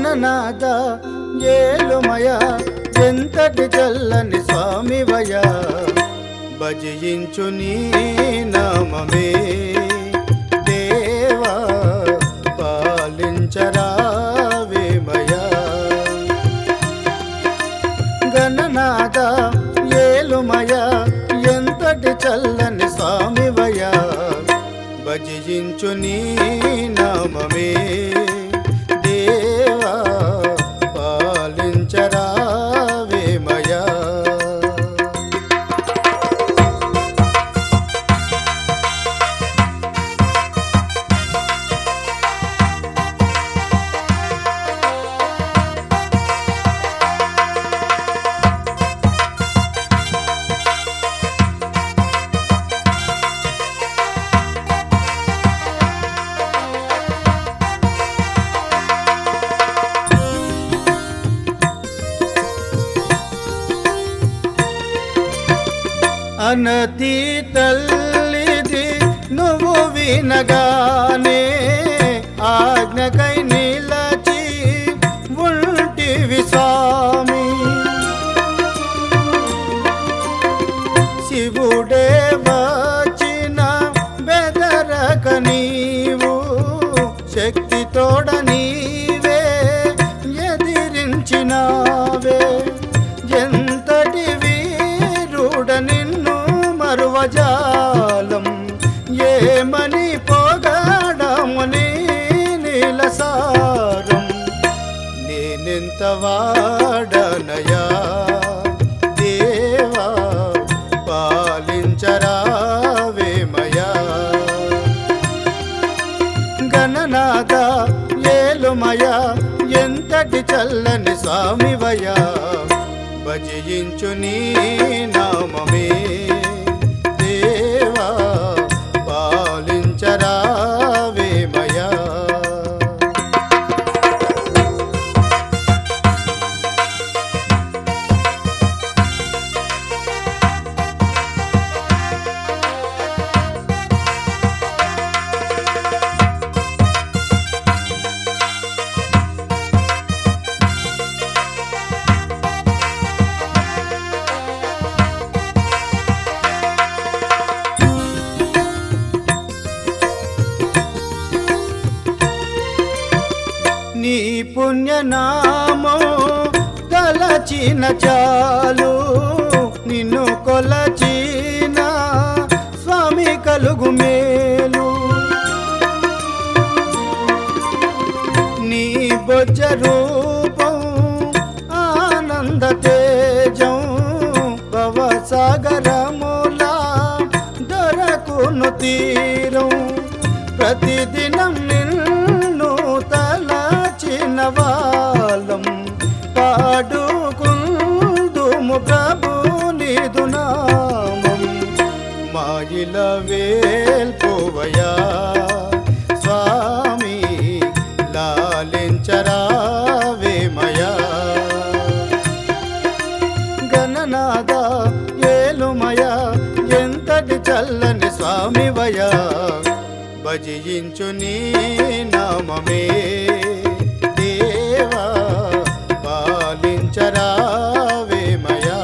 గణనాథ ఏలుమయ ఎంతటి చల్లని స్వామివయ భజించు నీ నామమే దేవా పాలించరావేమయా గణనాథ ఏలుమయ ఎంతటి చల్లని స్వామివయ భజించు నీ నామమే దేవా పాలించరావేమయా అనతి తల్లిది నువ్వు వినగానే ఆజ్ఞకై నిలచి ఉంటివి స్వామి శివుడే వచ్చిన బెదరక నీవు శక్తి తోడ నీవే ఎదిరించినావే ఎంతటి వీరుడ నిన్ను మరువజాలం ఏమని పోగాడముని నీలసారం నేనెంత వాడనయా దేవా పాలించరావేమయా గణనాథ ఏలుమయ ఎంతటి చల్లని స్వామివయ భజించు నీ నామమే దేవా పాలించరావేమయా నీ పుణ్యనామం తలచిన చాలు నిన్ను కొలచిన స్వామి కలుగు మేలు నీ బొజ్జ రూపం ఆనంద తేజం భవసాగరములా దొరకును తీరం ప్రతిదినం నిన్ను తలచిన వాళ్ళం పాడుకుందుము ప్రభు నీదు నామం మాయిల వేల్పోవయా స్వామి లాలించరావేమయా గణనాథ ఏలుమయ ఎంతటి చల్లని స్వామివయ భజించు నీ నామమే దేవా పాలించరావేమయా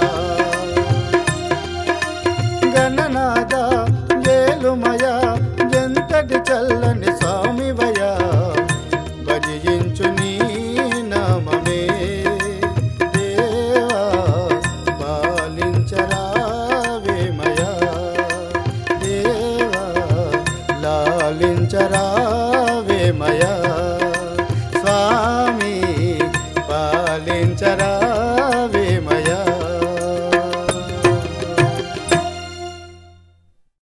గణనాథ ఏలుమయ ఎంతటి చల్లని స్వామివయ భజించు నీ నామమే దేవా పాలించరావేమయా దేవా లాలించరా